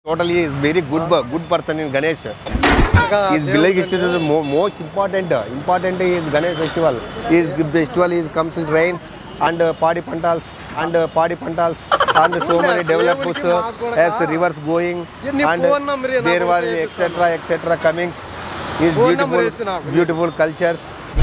Totally is very good good person in Ganesh. His village is the mo- most important. Important is Ganesh festival. His festival is comes in rains and uh, party pantals and uh, party pantals and so many developers uh, as rivers going ఎన్ని and phone number ఏ నాకు there was ఒకటే etc etc coming. His Phone number beautiful వేసి నాకు. beautiful cultures.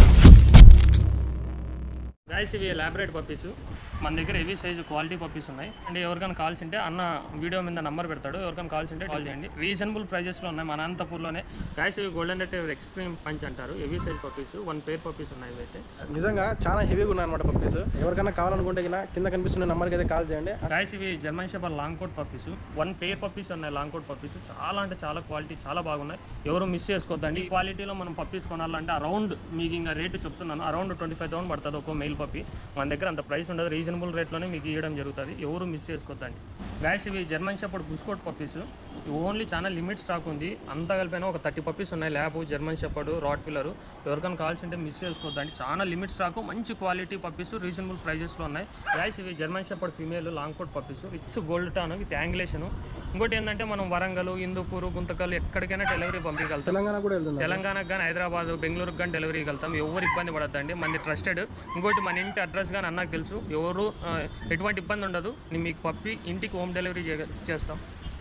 Guys ఇవి లాబరేట్ puppies మన దగ్గర heavy size quality puppies ఉన్నాయి అండ్ ఎవరికైనా కాల్స్ ఉంటే అన్న వీడియో మీద నంబర్ పెడతాడు ఎవరికైనా కాల్స్ ఉంటే కాల్ చేయండి రీజనబుల్ ప్రైజెస్లో ఉన్నాయి మన అనంతపూర్లోనే గాయస్ ఇవి గోల్డెన్ రెట్రీవర్ ఎక్స్ట్రీమ్ పంచ్ అంటారు heavy size puppies one pair puppies ఉన్నాయి ఇవైతే నిజంగా చాలా హెవీగా ఉన్నాయి అనమాట పప్పీస్ ఎవరికైనా కావాలనుకుంటే గిన కింద కనిపిస్తున్న నెంబర్కి అయితే కాల్ చేయండి గాయస్ ఇవి German shepherd long coat puppies one pair puppies ఉన్నాయి లాంగ్ కోట్ పప్పీస్ చాలా అంటే చాలా క్వాలిటీ చాలా బాగున్నాయి ఎవరు మిస్ చేసుకోవద్దండి ఈ క్వాలిటీలో మనం పప్పీస్ కొనాలంటే అరౌండ్ మీకు ఇంకా రేటు చెప్తున్నాను అరౌండ్ ట్వంటీ ఫైవ్ థౌసండ్ పడుతుంది ఒక మెయిల్ పప్పీ మన దగ్గర అంత ప్రైస్ ఉండదు రీజనబుల్ రేట్లోనే మీకు ఇవ్వడం జరుగుతుంది ఎవరు మిస్ చేసుకోవద్దండి గాయస్ ఇవి జర్మన్ షెపర్డ్ బుస్కోట్ పప్పీస్ ఓన్లీ చాలా లిమిట్ స్టాక్ ఉంది అంతా కలిపిన ఒక థర్టీ పప్పీస్ ఉన్నాయి lab German shepherd rottweiler ఎవరికైనా కాల్స్ ఉంటే మిస్ చేసుకోవద్దండి చాలా లిమిట్ స్టాక్ మంచి క్వాలిటీ పప్పీస్ రీజనబుల్ ప్రైజెస్లో ఉన్నాయి గాయస్ ఇవి German shepherd female long coat puppies rich gold tan with angulation ఇంకోటి ఏంటంటే మనం వరంగల్ హిందూపూర్ గుంతకల్ ఎక్కడికైనా డెలివరీ పంపించగలుగుతాం తెలంగాణ కూడా వెళ్తుంది తెలంగాణకు కానీ హైదరాబాద్ బెంగళూరుకి కానీ డెలివరీ వెళ్తాం ఎవరు ఇబ్బంది పడద్దండి మనది ట్రస్టెడ్ ఇంకోటి మన ఇంటి అడ్రస్ కానీ అన్నకు తెలుసు ఎవరు ఆ, ఎటువంటి ఇబ్బంది ఉండదు నేను మీకు పంపి ఇంటికి హోమ్ డెలివరీ చే- చేస్తాం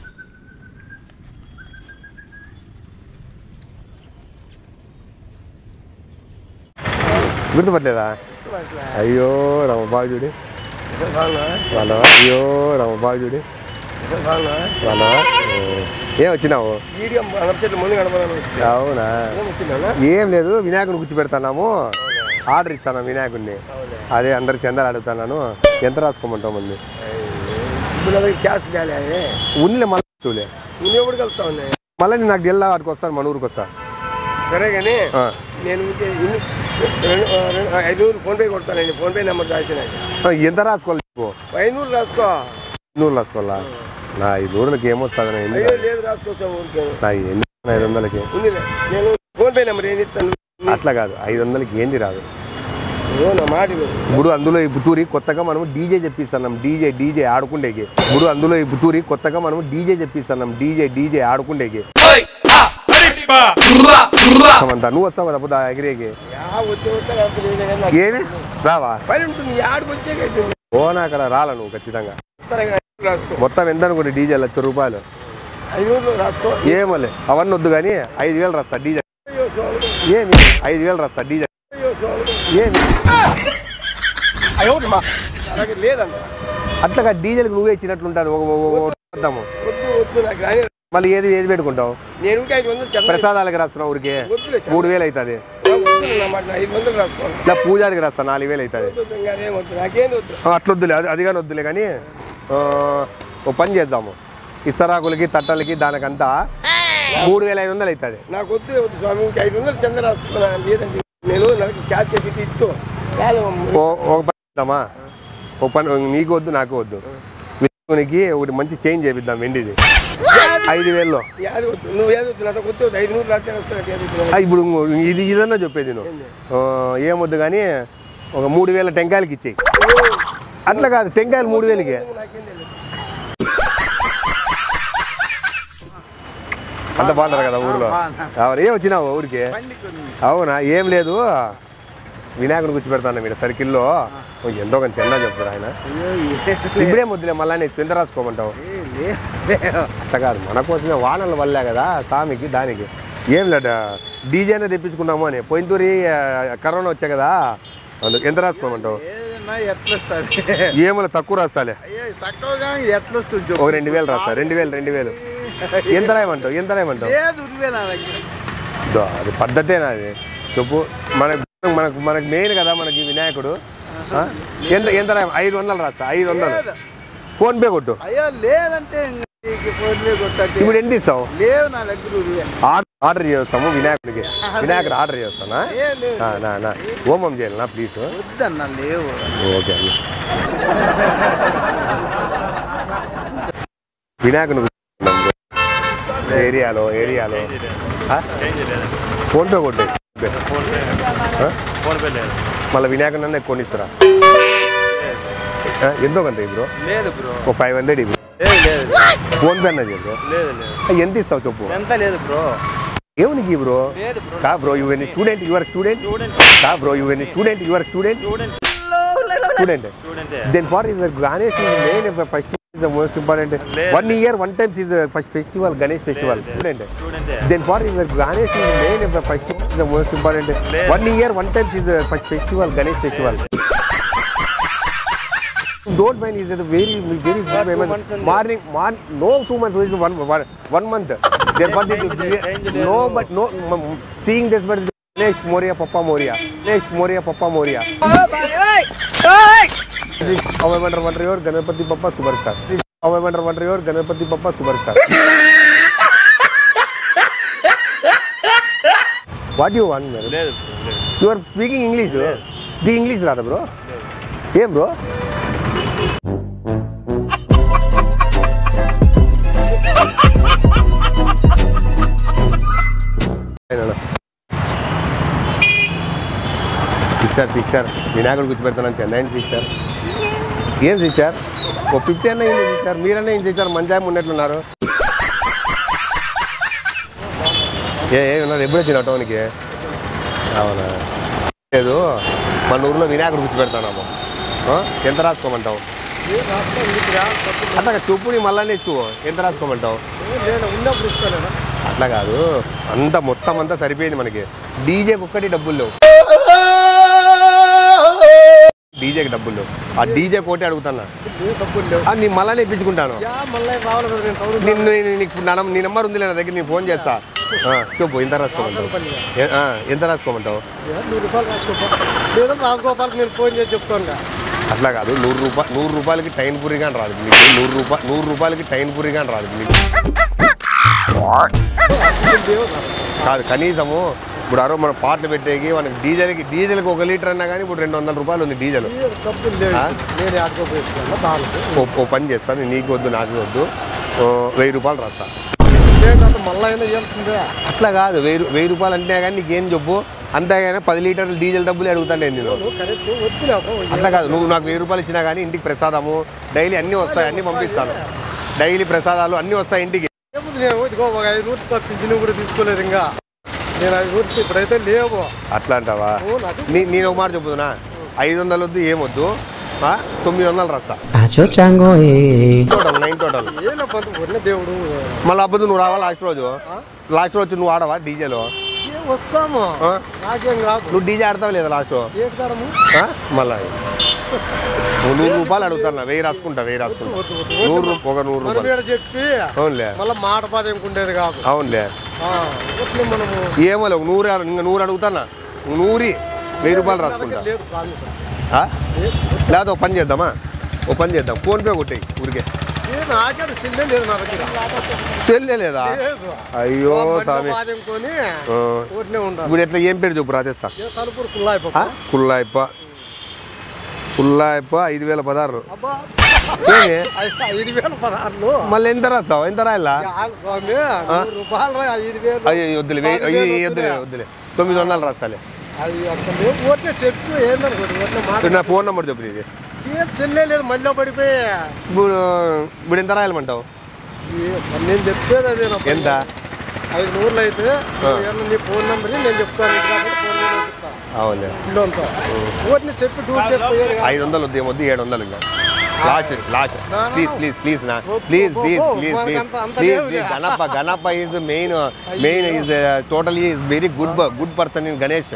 గుర్తుపట్టలేదా అయ్యో రమబాజుడి వాళ్ళ అయ్యో రమబాజుడి వాళ్ళ ఏం వచ్చినావు వీడియో అనర్చెట్లు ముందు కనపడాలని వస్తే అవునా ఏం వచ్చిందా ఏం లేదు వినాయకుడిని కూర్చోబెడతాము ఆర్డర్ ఇస్తాను వినాయకుడిని అదే అందరు చందాలు అడుగుతున్నాను ఎంత రాసుకోమంటావు మంది ఇప్పుడు నా దగ్గర క్యాష్ తేలే అది ఉన్నిలే మళ్ళీ చూలే నువ్వు ఎప్పుడు కలుపుతా ఉన్నాయి మళ్ళీ నేను నాకు తెల్లా వాటికి వస్తాను మన ఊరికి వస్తా సరే కానీ ఆ. నేను ఊరికే ఇన్ని రెండు రెండు- ఐదునూరు ఫోన్పే కొడతానండి ఫోన్పే నెంబర్ రాసిన ఆ, ఎంత రాసుకోవాలి చెప్పు ఐదునూరు రాసుకో నూరు రాసుకోవాలా నా ఈ నూరులకి ఏమొస్తుంది నా ఎన్ని అయ్యో లేదు రాసుకోవచ్చు ఊరికే నా ఎన్ని ఐదు వందలకి ఉందిలే నేను ఫోన్పే నెంబర్ ఏం ఇస్తాను అట్లా కాదు ఐదు వందలకి ఏంది రాదు ఓ నా మాట విను. ఇప్పుడు అందులో ఈ పుత్తూరి కొత్తగా మనం డీజే చెప్పిస్తున్నాం డీజే డీజే ఆడుకుండేకి ఇప్పుడు అందులో ఈ పుత్తూరి కొత్తగా మనం డీజే చెప్పిస్తున్నాం డీజే డీజే ఆడుకుండేకి అంతా నువ్వు వస్తావు కదా పొద్దు ఎగిరేకి యా వచ్చే వస్తే లేకపోతే లేదే కానీ నాకు ఏమి రావా పని ఉంటుంది ఆడికి వచ్చేకైతుంది ఓనా అక్కడ రాలా నువ్వు ఖచ్చితంగా వస్తారా కానీ ఐదునూరు రాసుకో మొత్తం ఎంత అనుకోండి డీజే లక్ష రూపాయలు ఐదునూరు రాసుకో ఏమోలే అవన్నీ వద్దు కానీ ఐదు వేలు రాస్తా డీజే అయ్యో స్వామి ఏమి ఐదు వేలు రాస్తా డీజే అయ్యో స్వామి ఏమి అలాగే లేదన్న అట్లాగా డీజేలకు నువ్వే ఇచ్చినట్లుంటుంది ఒక ఒక- ఒక- వద్దాము వద్దు వద్దు నాకు రాని మళ్ళీ ఏది ఏది పెట్టుకుంటావు నేను ఇంకా ఐదు వందలు చెప్పలేదు ప్రసాదాలకి రాస్తున్నావు ఊరికే వద్దులే చెప్ప- మూడు వేలు అవుతుంది వద్దు నా మాట నా ఐదు వందలు రాసుకోవాలి ఇలా పూజారికి రాస్తా నాలుగు వేలు అవుతుంది వద్దు ఇంకా అదేం వద్దు నాకేం వద్దు అట్లా వద్దులే అది అది కానీ వద్దులే కానీ ఆ, ఓ పని చేద్దాము ఇస్తరాకులకి తట్టలకి దానికంతా మూడు వేల ఐదు వందలు అవుతుంది నాకు వద్దు వద్దు స్వామి ఇంకా ఐదు వందలు చంద రాసుకున్నా లేదండి నేను నాకు క్యాష్ చేసి ఇస్తూ కాదమ్మా ఓ ఒక పని చేద్దామా ఒక పని నీకు వద్దు నాకు వద్దు వినాయకునికి ఒకటి మంచి చేంజ్ చేపిద్దాం వెండిది ఐదు వేల్లో యాది వద్దు నువ్వు ఏది వద్దు నాకు వద్దు వద్దు ఐదు నూరు రాసి రాసుకున్నా ఏది వద్దు ఆ, ఇప్పుడు ఇది ఇదన్నా చెప్పేది నువ్వు ఆ, ఏమొద్దు కానీ ఒక మూడు వేల టెంకాయలకి ఇచ్చేయి అట్లా కాదు టెంకాయలు మూడు వేలకి నాకేం తెలియదు అంత బాగుంటారు కదా ఊర్లో అవును ఏం వచ్చినావు ఊరికి అవునా ఏం లేదు వినాయకుడు కూర్చోబెడతాను మీరు సర్కిల్లో ఎంతో కొంచెం చిన్న చెప్తారు ఆయన ఇప్పుడే ముద్దులే మళ్ళా నేను చింత రాసుకోమంటావు అట్లా కాదు మన కోసమే వానల వల్లే కదా స్వామికి దానికి ఏం లేదు డీజేనే తెప్పించుకున్నాము అని పోయినతూరి ఆ, కరోనా వచ్చా కదా అందుకు ఎంత రాసుకోమంటావు ఏదన్నా ఎట్లా వస్తుంది ఏమో తక్కువ రాస్తాలే అయ్యో తక్కువగా ఎట్లా వస్తుంది ఒక రెండు వేలు రాస్తా రెండు వేలు రెండు వేలు ఎంత రాయమంటావు ఎంత రాయమంటావు లేదు ఉరివే నా దగ్గర దో, అది పద్ధతేనా అది చెప్పు మనకు మనకు మనకు మెయిన్ కదా మనకి వినాయకుడు ఆ? ఎంత ఎంత రాయ ఐదు వందలు రాస్తా ఐదు వందలు ఫోన్ పే కొట్టు అయ్యో లేదంటే ఇంక నీకు ఫోన్లే కొట్టండి ఇప్పుడు ఎంత ఇస్తావు లేవు నా దగ్గర ఉరివే ఆర్డర్ ఆర్డర్ చేస్తాము వినాయకుడికి వినాయకుడు ఆర్డర్ చేస్తానా ఏ లేవు ఆ, నా నా హోమం చేయాలనా ప్లీజ్ వద్దన్న లేవు ఓకే అండి వినాయకుని కూర్చున్నాం ఏరియాలో ఏరియాలో ఆ? ఫోన్ పే కొట్టు ఫోన్ పే లేదు మళ్ళీ వినాయకుని అన్న ఎక్కువ ఇస్తారా ఎంతో కొంత బ్రో లేదు బ్రో ఒక ఫైవ్ హండ్రెడ్ ఇవ్వు ఫోన్ పే అన్నది బ్రో లేదు లేదు ఎంత ఇస్తావు చెప్పు ఎంత లేదు బ్రో ఏమి నీకు బ్రో లేదు బ్రో కా bro you an student your student కా bro you an student your student student student స్టూడెంటే then for is Ganesh is main first is the most important లేదు. One year one times is first festival Ganesh festival student స్టూడెంటే then for is Ganesh is main first is the most important లేదు. One year one times is first festival Ganesh festival don't mind is very very good two months ఉంది. Morning morning no two months is one one month there for Change లేదు, change లేదు. No but no seeing this but Ganesh Morya Bappa Morya Ganesh Morya Bappa Morya అవేమంటారు wonder your Ganapati Bappa super star అవేమంటారు wonder your Ganapati Bappa super star what you want madam లేదు bro, లేదు you are speaking English the English రాదా bro ఏం bro sister sister వినాయకుడు కూర్చోబెడతానని చెన్నై సిస్టర్ ఏం సిస్టర్ ఓ ఫిఫ్టీ అన్న అయింది సిస్టర్ మీరన్నా ఏం సిస్టర్ మంచాయం ఉన్నట్లున్నారు ఏ ఏ ఉన్నారు ఎప్పుడు వచ్చిన టౌన్కి అవునా లేదు మన ఊర్లో వినాయకుడు కూర్చోబెడతానమ్మా ఆ? ఎంత రాసుకోమంటావు అట్లా చెప్పు నీ మళ్ళా ఇస్తూ ఎంత రాసుకోమంటావు నేను ఉన్నప్పుడు ఇస్తాను అట్లా కాదు అంత మొత్తం అంతా సరిపోయింది మనకి డీజేకి ఒక్కటి డబ్బులు లేవు డీజేకి డబ్బులు లేవు ఆ డీజే కోటి అడుగుతున్నా డబ్బులు లేవు ఆ, నీ మళ్ళా ఇప్పించుకుంటాను యా మళ్ళీ రావాలి కదా నేను టౌన్ నిన్ను నేను నీకు నా నీ నెంబర్ ఉంది నా దగ్గర నేను ఫోన్ చేస్తా ఆ, చెప్పు ఎంత రాసుకోమంటావు ఏ- ఆ, ఎంత రాసుకోమంటావు నూరు రూపాయలు రాసుకోపా లేదా రాసుకోపాలకు నేను ఫోన్ చేసి చెప్తాను అట్లా కాదు నూరు రూపాయలు నూరు రూపాయలకి టైన్ పూరి కానీ రాదు మీకు నూరు రూపాయలు నూరు రూపాయలకి టైన్ పూరి కానీ రాదు మీకు కాదు కనీసము ఇప్పుడు అరవై మన పాటలు పెట్టేకి మనకి డీజిల్కి డీజిల్కి ఒక లీటర్ అన్నా కానీ ఇప్పుడు రెండు వందల రూపాయలు ఉంది డీజిల్ డబ్బులు లేవు ఆ? నేను ఆడుకోపోయిస్తాను దానికి ఓ ఓ పని చేస్తాను నీకు వద్దు నాకు వద్దు ఓ, వెయ్యి రూపాయలు రాస్తా లేదంటే మళ్ళీ అయినా ఇవ్వాల్సిందే అట్లా కాదు వెయ్యి రూ- వెయ్యి రూపాయలు అంటే కానీ నీకేం చెప్పు అంతేగాని పది లీటర్లు డీజిల్ డబ్బులు అడుగుతాను నేను నువ్వు కరెక్ట్ వద్దులేవు అట్లా కాదు నువ్వు నాకు వెయ్యి రూపాయలు ఇచ్చినా కానీ ఇంటికి ప్రసాదము డైలీ అన్నీ వస్తాయి అన్నీ పంపిస్తాను డైలీ ప్రసాదాలు అన్నీ వస్తాయి ఇంటికి లేకపోతే నేను ఇదిగో ఒక ఐదు నూరు తప్పించి నువ్వు కూడా తీసుకోలేదు ఇంకా నేను ఐదు నూరు ఇప్పుడైతే లేవు అట్లా అంటావా నువ్వు నాకు నీ నేను ఒక మాట చెప్పుతున్నా ఐదు వందలు వద్దు ఏమొద్దు ఆ? తొమ్మిది వందలు రాస్తా Acho chango eh. Total nine total ఏనా పంత ఉన్న దేవుడు మళ్ళీ అబ్బదు నువ్వు రావా లాస్ట్ రోజు లాస్ట్ రోజు నువ్వు ఆడవా డీజేలో ఏ వస్తాము ఆ? నాకేం కాదు నువ్వు డీజే ఆడతావు లేదా లాస్ట్ ఏంటి కాడము మళ్ళా నువ్వు నూరు రూపాయలు అడుగుతాను వెయ్యి రాసుకుంటా వెయ్యి రాసుకుంటా వద్దు వద్దు నూరు రూ- ఒక నూరు మనం రూపాయలు ఈడ చెప్పి అవునులే మళ్ళీ మాట బాధ ఏముండేది కాదు అవునులే ఆ, ఇట్లా మనము ఏమో లేవు నూరు అడు- ఇంకా నూరు అడుగుతానా నువ్వు నూరి వెయ్యి రూపాయలు రాసుకుంటా లేదు ప్రామిస్ ఆ? లేదా ఒక పని చేద్దామా ఒక పని చేద్దాం ఫోన్పే కొట్టాయి ఊరికే ఏ నాకే చిల్లే లేదు నా దగ్గర చెల్లే లేదా లేదు అయ్యో స్వామి బాధ ఏముకొని ఆ. ఊరినే ఉండాలి ఇప్పుడు ఎట్లా ఏం పేరు చెప్పు రాజేస్తా ఏ తలుపురు కుల్లాయిపోతా కుల్లాయప్ప కుల్లాయప్ప ఐదు వేల పదహారు అబ్బా ఏమి ఐ- ఐదు వేలు పదహారులు మళ్ళీ ఎంత రాస్తావు ఎంత రాయాలా చాలు స్వామి నూరు రూపాయలు రా, ఐదు వేలు అయ్యో వద్దులే వెయ్యి- పది వేలు అయ్యో వద్దులే వద్దులే తొమ్మిది వందలు రాస్తాలే అది అంత లేవు ఊరికే చెప్పు ఏందనుకోండి ఊరినే మాట ఇప్పుడు నా ఫోన్ నెంబర్ చెప్పు ఇది ఏ చెల్లే లేదు మళ్ళీ పడిపోయి ఇప్పుడు ఇప్పుడు ఎంత రాయాలమంటావు ఏ, మరి నేను చెప్పేది అదే నా ఎంత ఐదు నూరులు అయితే ఏమన్నా నీ ఫోన్ నెంబర్ నేను చెప్తాను ఇంటి కాబట్టి ఫోన్ నెంబర్ చెప్తాను అవునులే ఇల్లు అంతా ఊరిని చెప్పి టూర్ చెప్పేది ఐదు వందలు వద్దు ఏమొద్దు ఏడు వందలు ఇంకా లాస్ట్ లాస్ట్ నా, నా, ప్లీజ్ నా. ప్లీజ్ ప్లీజ్ నా వద్దు, ప్లీజ్ వద్దు, ప్లీజ్ వద్దు. ప్లీజ్ ప్లీజ్ మనకంత- అంత ప్లీజ్ లేవులే. Please Ganapa Ganapa is main main is totally is very good good person in Ganesh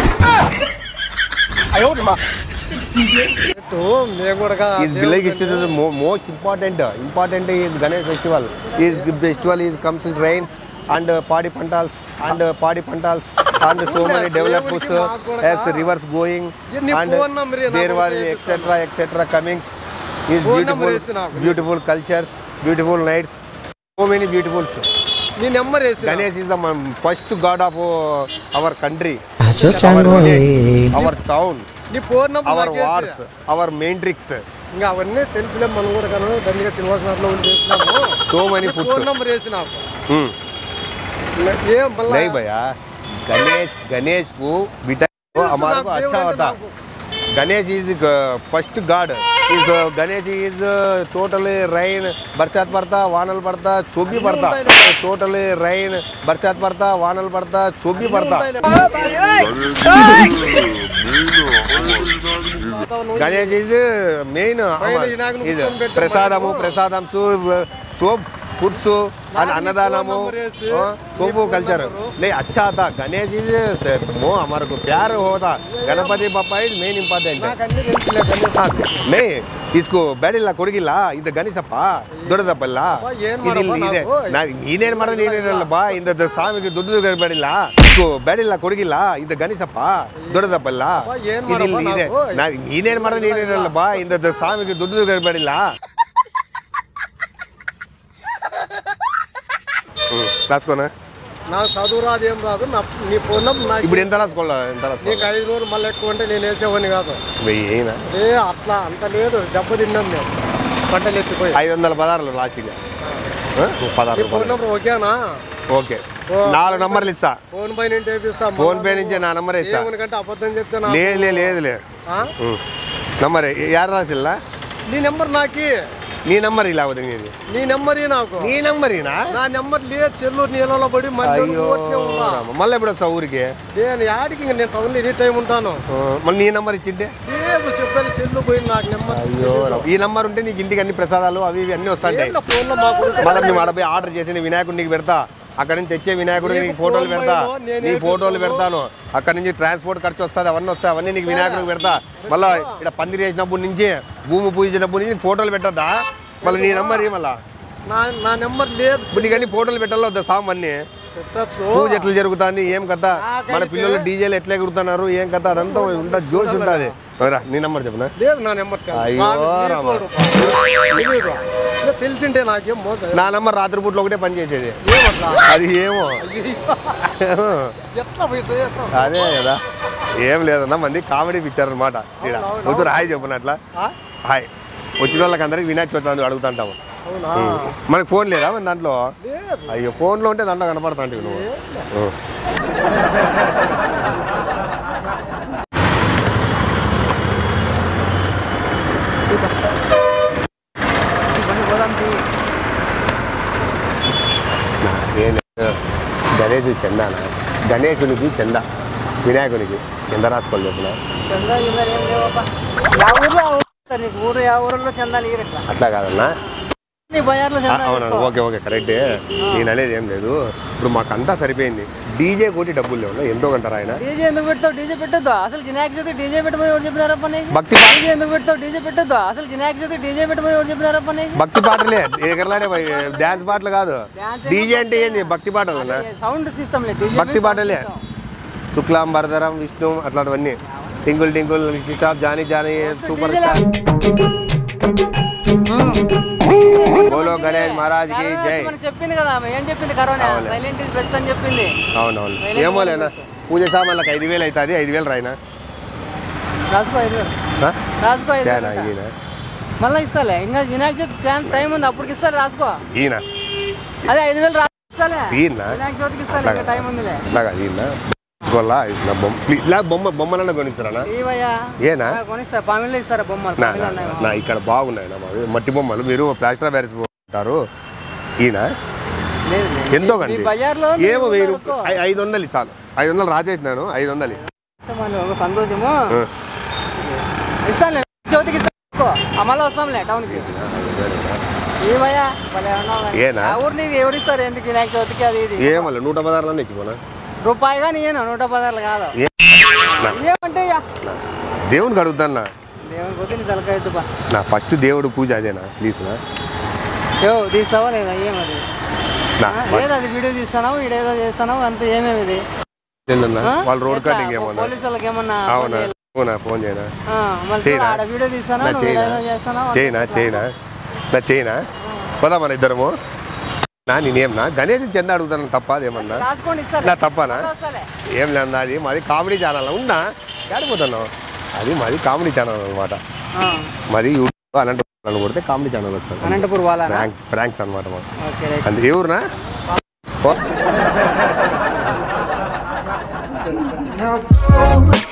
పెట్టు, మేము కూడా is village history most important important is Ganesh festival is festival is comes in rains and పాడి పంటాల్స్ and పాడి పంటాల్స్ అండ్ సో మెనీ డెవలప్స్ మాకు కూడా yes rivers going నీ అండ్ phone number ఏ నాకు దేర్ వాజ్ చేపిస్తాను. Etcetera etcetera comings is Phone number beautiful వేసి నాకు. Beautiful cultures beautiful nights so many beautifuls నీ నెంబర్ వేసి Ganesh is the first god of our country Acho chango eh. Our town నీ phone number our నాకు వేసి. Wars our main tricks ఇంకా అవన్నీ తెలుసులే మనం కూడా కను దండిగా శ్రీనివాసనాథ్లో ఉండి చేసినాము సో మెనీ నీ ఫోన్ ఫుడ్స్ నెంబర్ వేసి నాకు ఏం మళ్ళా नहीं भैया गणेश गणेश को बेटा को हमारे को अच्छा होता Ganesh is first god is Ganesh is totally rain బర్సాత్ పడతా వానలు పడతా సొబ్బి పడతా టోటలీ రైన్ బర్సాత్ పడతా వానలు పడతా సొబ్బి పడతా గణేష్ ఈజ్ మెయిన్ వినాయకుని ఇది కూర్చొని పెట్టే ప్రసాదము ప్రసాదం సోప్ ఫుడ్స్ అన్నదానము हाँ, सोपो कल्चर नहीं अच्छा था गणेश जी से मो हमारे को प्यार होता Ganapati Bappa is main important నాకు అన్ని తెలుసులే గణేష్. नहीं इसको ಬೆಳಿಲ್ಲ ಕೊಡಗಿಲ್ಲ ಇದು ಗಣೇಶಪ್ಪ ದೊಡ್ಡದಪ್ಪಲ್ಲ ಏನ್ ಇದು ಮಾಡಪ್ಪ ಇದೆ ನಾವು? ನಾ ನೀನೇನ್ ಮಾಡೋದು ನೀನೇನಲ್ಲಪ್ಪ ಇಂದ ಸ್ವಾಮಿಗೆ ದುಡ್ಡು ಬೇಡಿಲ್ಲ ಇದಕ್ಕೂ ಬೆಳಿಲ್ಲ ಕೊಡಗಿಲ್ಲ ಇದು ಗಣೇಶಪ್ಪ ದೊಡ್ಡದಪ್ಪಲ್ಲ ಏನ್ ಇದು ಇಲ್ಲಿ ಮಾಡಪ್ಪ ಇದೆ ನಾವು? ನಾ ನೀನೇನ್ ಮಾಡೋದು ನೀನೇನಲ್ಲಪ್ಪ ಇಂದ ಸ್ವಾಮಿಗೆ ದುಡ್ಡು ಬೇಡಿಲ್ಲ రాసుకోనా నాకు చదువు రాదు ఏం రాదు నా నీ ఫోన్ నెంబర్ నాకు ఇప్పుడు ఎంత రాసుకోవాలా ఎంత నీకు రాసుకోవాలి ఐదు రోజులు మళ్ళీ ఎక్కువ అంటే నేను వేసేవాడిని కాదు వెయ్యినా ఏ అట్లా అంత లేదు దెబ్బ తిన్నాం మేము పంటలు ఎత్తిపోయి ఐదు వందల పదార్లు లాస్ట్గా నీ పదార్లు ఫోన్ నెంబర్ ఓకేనా ఓకే నాలుగు నంబర్లు ఇస్తా ఫోన్ పై నుంచి వేపిస్తా ఫోన్ పే నుంచి నా నంబర్ ఇస్తా ఏమనుకంటే అబద్ధం చెప్తే నా లేదు లేదు లేదులే ఆ? నంబర్ యారు రాసిల్ల నీ నెంబర్ నాకి నీ నంబర్ ఇలా అవుతుంది నీది నీ నెంబర్ ఈ నాకు నీ నంబర్ ఈనా నా నెంబర్ లేదు చెల్లూరు నీళ్ళలో పడి మళ్ళీ అయ్యో ఊరికే ఉన్నా. మళ్ళీ ఎప్పుడు వస్తావు ఊరికి నేను యాడికి ఇంక నేను టౌన్ ఎనీ టైం ఉంటాను ఆ, మళ్ళీ నీ నంబర్ ఇచ్చింటే లేదు చెప్పాను చెల్లు పోయింది నాకు నెంబర్ అయ్యో ఈ నంబర్ ఉంటే నీకు ఇంటికి అన్ని ప్రసాదాలు అవి ఇవి అన్నీ వస్తాయి ఫోన్ లో మాకు మళ్ళీ మేము ఆడ పోయి ఆర్డర్ చేసి వినాయకుడు నీకు పెడతా అక్కడ నుంచి తెచ్చే వినాయకుడు నీకు ఫోటోలు పెడతా నీ ఫోటోలు పెడతాను అక్కడ నుంచి ట్రాన్స్పోర్ట్ ఖర్చు వస్తుంది అవన్నీ వస్తాయి అవన్నీ నీకు వినాయకుడికి పెడతా మళ్ళీ ఇక్కడ పందిరి వేసినప్పటి నుంచి భూమి పూజించినప్పటి నుంచి నీకు ఫోటోలు పెట్టద్దా మళ్ళీ నీ నంబర్ ఈ మళ్ళా నా నా నెంబర్ లేదు ఇప్పుడు నీకు అన్ని ఫోటోలు పెట్టాలో వద్దా సామ్ అన్ని పెట్టచ్చు పూజ ఎట్లా జరుగుతుంది ఏం కథ మన పిల్లలు డీజేలు ఎట్లా ఎగురుతున్నారు ఏం కథ అదంతా ఉంటుంది జోష్ ఉంటుంది రా నీ నంబర్ చెప్పనా లేదు నా నెంబర్ కాదు. అయ్యో నాకు రామ. నీతోడు. తెలీదు. ఇక తెలిసింటే నాకేం మోసం నా నంబర్ రాత్రిపూట్లో ఒకటే పని చేసేది ఏమట్లా అది ఏమో ఎట్లా పోయితే ఎట్లా? అదే కదా ఏం లేదన్నా మంది కామెడీ పిక్చర్ అనమాట ఇక్కడ అవును, కూతురు హాయ్ చెప్పినట్లా ఆ? హాయ్ వచ్చిన వాళ్ళకి అందరికి వినాయక చవితి అందుకు అడుగుతుంటాము అవునా మనకి ఫోన్ లేదా మన దాంట్లో లేదు అయ్యో ఫోన్లో ఉంటే దాంట్లో కనపడతా నువ్వు ఉం. నాకేం లేదు. గణేష్ చందానా గణేశునికి చంద వినాయకునికి ఎంత రాసుకోవాలి చెప్పిన చందా గిందా ఏం లేవబ్బా యా ఊర్లో ఆ ఊరు సార్ నీకు ఊరు యా ఊర్లో చందాలు ఇయ్యరు ఇట్లా అట్లా కాదన్నా నీ బజార్లో ఆ, చందా అవునవును ఓకే ఓకే కరెక్టే నేను అనేది ఏం లేదు ఇప్పుడు మాకంతా సరిపోయింది డీజే కోటి డబ్బులు లేవు ఎంతో కంటారా ఆయన డీజే ఎందుకు పెడతావు డీజే పెట్టొద్దు అసలు జినాక్స్ అయితే డీజే పెట్టమని ఎవరు చెప్పినారప్ప నీకు భక్తి పా- డీజే ఎందుకు పెడతావు డీజే పెట్టొద్దు అసలు జినాక్స్ అయితే డీజే పెట్టమని ఎవరు చెప్పినారప్ప నీకు భక్తి పాటలే ఎగరలాడే డ్యాన్స్ పాటలు కాదు డీజే అంటే ఏంది భక్తి పాటలు సౌండ్ సిస్టమ్ లేదు డీజే భక్తి పాటలే శుక్లాం భరధరం విష్ణు అట్లాంటివన్నీ twinkle twinkle stop Johny Johny super star బోలో గణేష్ మహారాజ్ కి జై మనకు చెప్పింది కదా ఆమె ఏం చెప్పింది కరోనా అవునులే. సైలెంట్ ఇస్ బెస్ట్ అని చెప్పింది అవునవును ఏమోలేనా పూజ సామాన్లకు ఐదు వేలు అవుతుంది ఐదు వేలు రాయినా రాసుకో ఐదు వేలు ఆ? రాసుకో ఐదు తేనా వేలు ఈయన మళ్ళీ ఇస్తాలే ఇంకా వినాయక చవితి ఛాన్స్ టైం ఉంది అప్పటికి ఇస్తాలే రాసుకో ఈయన అదే ఐదు వేలు రాసుకోలే ఈయన వినాయక చవితికి ఇస్తాలే ఇంకా టైం ఉందిలే ఇట్లాగా ఈయన తీసుకోవాలా ఇట్లా బొమ్మ ఇలా బొమ్మ బొమ్మలన్నా కొనిస్తారా ఏవయ్యా ఏనా కొనిస్తారు పామిల్లో ఇస్తారా బొమ్మలు నా పామిల్లో నా- ఉన్నాయి నా ఇక్కడ బాగున్నాయి నా మావి. మట్టి బొమ్మలు మీరు ప్లాస్టర్ బ్యారెస్ ఉంటారు ఈయన లేదు లేదు. ఎంతో మీ కంది బజార్లో ఏమో మీరు వెయ్యి కొనుక్కో. రూపాయలు ఐ- ఐదు వందలు చాలు ఐదు వందలు రాసేసినాను ఐదు వందలు ఇస్తామని ఒక సంతోషము ఆ. ఇస్తానులే చవితికి ఇస్తాను మళ్ళీ వస్తాంలే టౌన్కి ఏమయ్యా భలే ఉన్నావు కానీ. ఏనా? ఆ ఊరు నీకు ఎవరు ఇస్తారు ఎందుకు వినాయక చవితికి అది ఇది ఏమల్ల నూట పదార్లు ఇచ్చిపోనా రూపాయి కానీ ఏను నూట పదార్లు కాదు ఏ- ఏమంటే ఇయ్య. దేవునికి అడుగుతాను దేవుని పోతే నీ తలకాయ ఎత్తుపా నా ఫస్ట్ దేవుడు పూజ అదేనా ప్లీజ్ నా ఏవో తీస్తావా లేదా ఏమది నా ఆ, ఏదో అది వీడియో తీస్తున్నావు ఈడేదో చేస్తున్నావు అంత ఏమేమి ఇది చెల్లెన్నా ఆ? వాళ్ళు రోడ్ ఎట్లా? కటింగ్ ఏమన్నా పోలీసు వాళ్ళకి ఏమన్నా అవునా అవునా ఫోన్ చేయనా ఆ, మళ్ళీ చేయనా? ఆడ వీడియో తీస్తాను నా నువ్వు చేయనా ఏదో చేస్తున్నావు చేయనా చేయనా నా చేయనా పోదా మన ఇద్దరము నా నేనేమన్నా గణేష్ చెంద అడుగుతాను తప్ప అదేమన్నా రాసుకోండి ఇస్తాలే నా తప్పనా వస్తాలే ఏం లేదు అది మాది కామెడీ ఛానల్ ఉన్నా ఆడిపోతున్నావు అది మాది కామెడీ ఛానల్ అనమాట ఆ, మాది యూట్యూబ్ అనంతపురం కొడితే కామెడీ ఛానల్ వస్తుంది అనంతపూర్ వాళ్ళ ఫ్రాంక్ ఫ్రాంక్స్ అనమాట మాకు ఓకే రైట్ అంతే ఏ ఊరునా ఓ. No,